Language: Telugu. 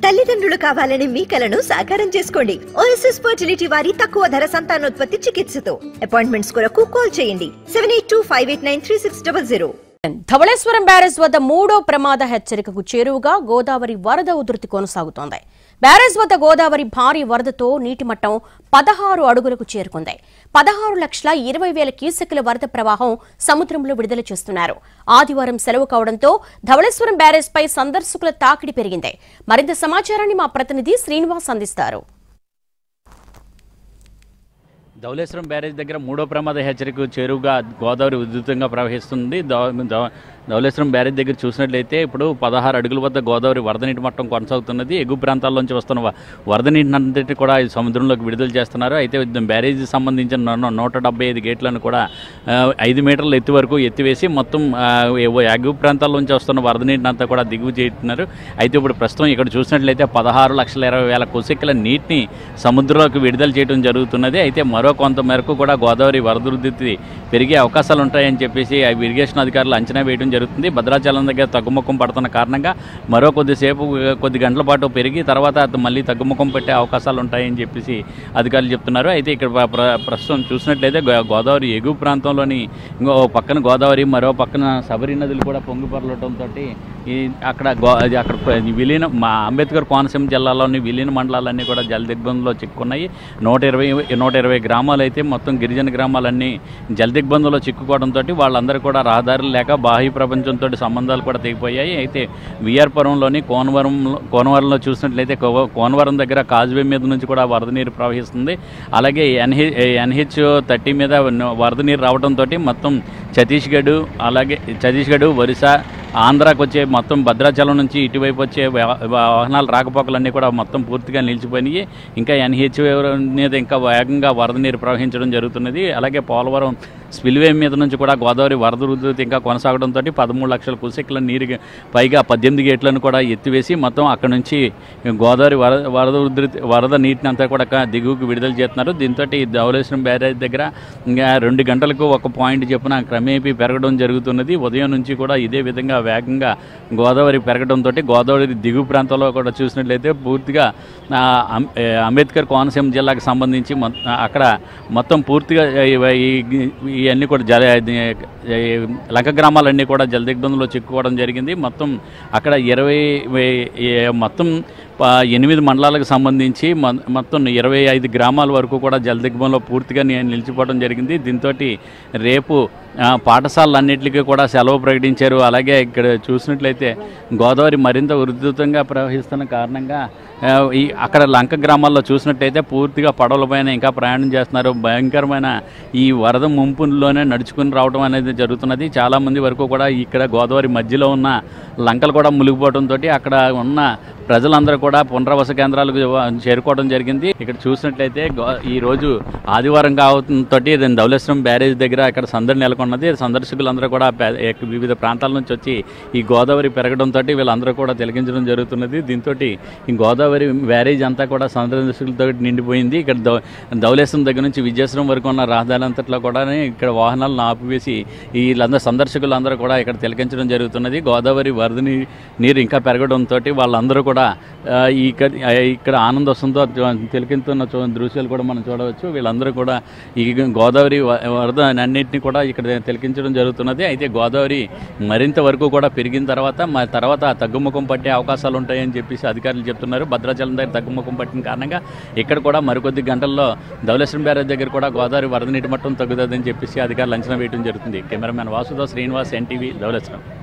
తల్లిదండ్రులు కావాలని మీ కలను సాకారం చేసుకోండి ఓఎస్ఎస్ ఫర్టిలిటీ వారి తక్కువ ధర సంతానోత్పత్తి చికిత్సతో అపాయింట్మెంట్స్ కొరకు కాల్ చేయండి seven eight two five eight nine three six double zero Dhavaleswaram barrage వద్ద మూడో ప్రమాద హెచ్చరికకు చేరువగా గోదావరి వరద ఉధృతి కొనసాగుతోంది బ్యారేజ్ వద్ద గోదావరి భారీ వరదతో నీటి మట్టం పదహారు అడుగులకు చేరుకుంది పదహారు లక్షల ఇరవై వేల క్యూసెక్కుల వరద ప్రవాహం సముద్రంలో విడుదల చేస్తున్నారు ఆదివారం సెలవు కావడంతో ధవళేశ్వరం బ్యారేజ్ పై సందర్శకుల తాకిడి పెరిగింది మరింత సమాచారాన్ని మా ప్రతినిధి శ్రీనివాస్ అందిస్తారు ధవళేశ్వరం బ్యారేజ్ దగ్గర మూడో ప్రమాద హెచ్చరిక చేరువుగా గోదావరి ఉధృతంగా ప్రవహిస్తుంది ధవ- ధవ- ధవళేశ్వరం బ్యారేజ్ దగ్గర చూసినట్లయితే ఇప్పుడు పదహారు అడుగుల వద్ద గోదావరి వరద నీటి మట్టం కొనసాగుతున్నది ఎగువ ప్రాంతాల్లోంచి వస్తున్న వ- వరద నీటినంతటి కూడా ఈ సముద్రంలోకి విడుదల చేస్తున్నారు అయితే ఇది బ్యారేజ్ సంబంధించిన నూ- నూట డెబ్బై ఐదు గేట్లను కూడా ఆ, ఐదు మీటర్ల ఎత్తు వరకు ఎత్తివేసి మొత్తం ఆ, ఎగువ ఎగువ ప్రాంతాల్లోంచి వస్తున్న వరద నీటిని అంతా కూడా దిగువ చేస్తున్నారు అయితే ఇప్పుడు ప్రస్తుతం ఇక్కడ చూసినట్లయితే పదహారు లక్షల ఇరవై వేల కొసెక్కుల నీటిని సముద్రంలోకి విడుదల చేయడం జరుగుతున్నది అయితే మరో కొంత మేరకు కూడా గోదావరి వరద ఉధృతి పెరిగే అవకాశాలు ఉంటాయని చెప్పేసి ఆ ఇరిగేషన్ అధికారులు అంచనా వేయడం జరుగుతుంది భద్రాచలం దగ్గర తగ్గుముఖం పడుతున్న కారణంగా మరో కొద్దిసేపు ఆ, కొద్ది గంటల పాటు పెరిగి తర్వాత అది మళ్ళీ తగ్గుముఖం పెట్టే అవకాశాలు ఉంటాయని చెప్పేసి అధికారులు చెప్తున్నారు అయితే ఇక్కడ ప్ర- ప్ర- ప్రస్తుతం చూసినట్లయితే గో- గోదావరి ఎగువ ప్రాంతంలోని ఇంకో పక్కన గోదావరి మరో పక్కన శబరి నదులు కూడా పొంగి పొరలటంతో ఈ అక్కడ గో అది అక్కడ ప్ర- విలీనం మా అంబేద్కర్ కోనసీమ జిల్లాలోని విలీన మండలాలన్నీ కూడా జలదిగ్బంధంలో చిక్కుకున్నాయి నూట ఇరవై నూట ఇరవై గ్రామాలు అయితే మొత్తం గిరిజన గ్రామాలన్నీ జలదిగ్బంధంలో చిక్కుకోవడంతో వాళ్ళందరూ కూడా రహదారులు లేక బాహ్య ప్రపంచంతో సంబంధాలు కూడా తెగిపోయాయి అయితే విఆర్పురంలోని కోనవరం కోనవరంలో చూసినట్లయితే కో- కోనవరం దగ్గర కాజువే మీద నుంచి కూడా వరద నీరు ప్రవహిస్తుంది అలాగే ఎన్హె ఎన్హెచ్ థర్టీ మీద న- వరద నీరు రావడంతో మొత్తం ఛత్తీస్గఢ్ అలాగే ఛత్తీస్గఢ్ ఒరిస్సా ఆంధ్రాకి వచ్చే మొత్తం భద్రాచలం నుంచి ఇటువైపు వచ్చే వా- వాహనాల రాకపోకలన్నీ కూడా మొత్తం పూర్తిగా నిలిచిపోయినాయి ఇంకా ఎన్హెచ్ మీద ఇంకా వేగంగా వరద నీరు ప్రవహించడం జరుగుతున్నది అలాగే పోలవరం స్పిల్వే మీద నుంచి కూడా గోదావరి వరద ఉధృతి ఇంకా కొనసాగడంతో పదమూడు లక్షల కుసెక్ల నీరు పైగా పద్దెనిమిది గేట్లను కూడా ఎత్తివేసి మొత్తం అక్కడ నుంచి గోదావరి వరద వరద ఉధృతి వరద నీటిని అంతా కూడా క- దిగువకు విడుదల చేస్తున్నారు దీంతో ధవళేశ్వరం బ్యారేజ్ దగ్గర ఇంకా రెండు గంటలకు ఒక పాయింట్ చొప్పున క్రమేపీ పెరగడం జరుగుతున్నది ఉదయం నుంచి కూడా ఇదే విధంగా వేగంగా గోదావరి పెరగడంతో గోదావరి దిగువ ప్రాంతంలో కూడా చూసినట్లయితే పూర్తిగా ఆ, అం- ఏ, అంబేద్కర్ కోనసీమ జిల్లాకు సంబంధించి మొ- అక్కడ మొత్తం పూర్తిగా ఈ- ఈ- ఇవన్నీ కూడా జల ఈ లంక గ్రామాలన్నీ కూడా జలదిగ్బంధంలో చిక్కుకోవడం జరిగింది మొత్తం అక్కడ ఇరవై వే- ఏ- మొత్తం ప- ఎనిమిది మండలాలకు సంబంధించి మొ- మొత్తం ఇరవై ఐదు గ్రామాల వరకు కూడా జలదిగ్బంలో పూర్తిగా ని- నిలిచిపోవడం జరిగింది దీంతో రేపు ఆ, పాఠశాలలన్నింటికి కూడా సెలవు ప్రకటించారు అలాగే ఇక్కడ చూసినట్లయితే గోదావరి మరింత ఉధృతంగా ప్రవహిస్తున్న కారణంగా ఆ, ఈ అక్కడ లంక గ్రామాల్లో చూసినట్టయితే పూర్తిగా పడవలపైన ఇంకా ప్రయాణం చేస్తున్నారు భయంకరమైన ఈ వరద ముంపులోనే నడుచుకుని రావడం అనేది జరుగుతున్నది చాలామంది వరకు కూడా ఇక్కడ గోదావరి మధ్యలో ఉన్న లంకలు కూడా మునిగిపోవడంతో అక్కడ ఉన్న ప్రజలందరూ కూడా పునరావాస కేంద్రాలకు చేరుకోవడం జరిగింది ఇక్కడ చూసినట్లయితే గో- ఈ రోజు ఆదివారం కావడంతో ధవళేశ్వరం బ్యారేజ్ దగ్గర ఇక్కడ సందడి నెలకొన్నది సందర్శకులందరూ కూడా పే- ఎక్- వివిధ ప్రాంతాల నుంచి వచ్చి ఈ గోదావరి పెరగడంతో వీళ్ళందరూ కూడా తిలకించడం జరుగుతున్నది దీంతో ఈ గోదావరి బ్యారేజ్ అంతా కూడా సందర్శకులతో నిండిపోయింది ఇక్కడ ధవ- ధవళేశ్వరం దగ్గర నుంచి విజయేశ్వరం వరకు ఉన్న రహదారి అంతట్లో కూడా ఇక్కడ వాహనాలను ఆపివేసి వీళ్ళందరూ సందర్శకులందరూ కూడా ఇక్కడ తిలకించడం జరుగుతున్నది గోదావరి వరద నీ- నీరు ఇంకా పెరగడంతో వాళ్ళందరూ కూడా ఆ, ఇక్కడ ఆ, ఇక్కడ ఆనందోత్సవంతో తిలకింతున్న చూ- దృశ్యాలు కూడా మనం చూడవచ్చు వీళ్ళందరూ కూడా ఈ గోదావరి వ- వరద అన్నింటినీ కూడా ఇక్కడ తిలకించడం జరుగుతున్నది అయితే గోదావరి మరింత వరకు కూడా పెరిగిన తర్వాత మా తర్వాత తగ్గుముఖం పట్టే అవకాశాలు ఉంటాయని చెప్పేసి అధికారులు చెప్తున్నారు భద్రాచలం దగ్గర తగ్గుముఖం పట్టిన కారణంగా ఇక్కడ కూడా మరికొద్ది గంటల్లో ధవళేశ్వరం బ్యారేజ్ దగ్గర కూడా గోదావరి వరద నీటి మట్టం తగ్గుతుందని చెప్పేసి అధికారులు అంచనా వేయడం జరుగుతుంది కెమెరామెన్ వాసుదేవ్ శ్రీనివాస్ ఎన్టీవీ ధవళేశ్వరం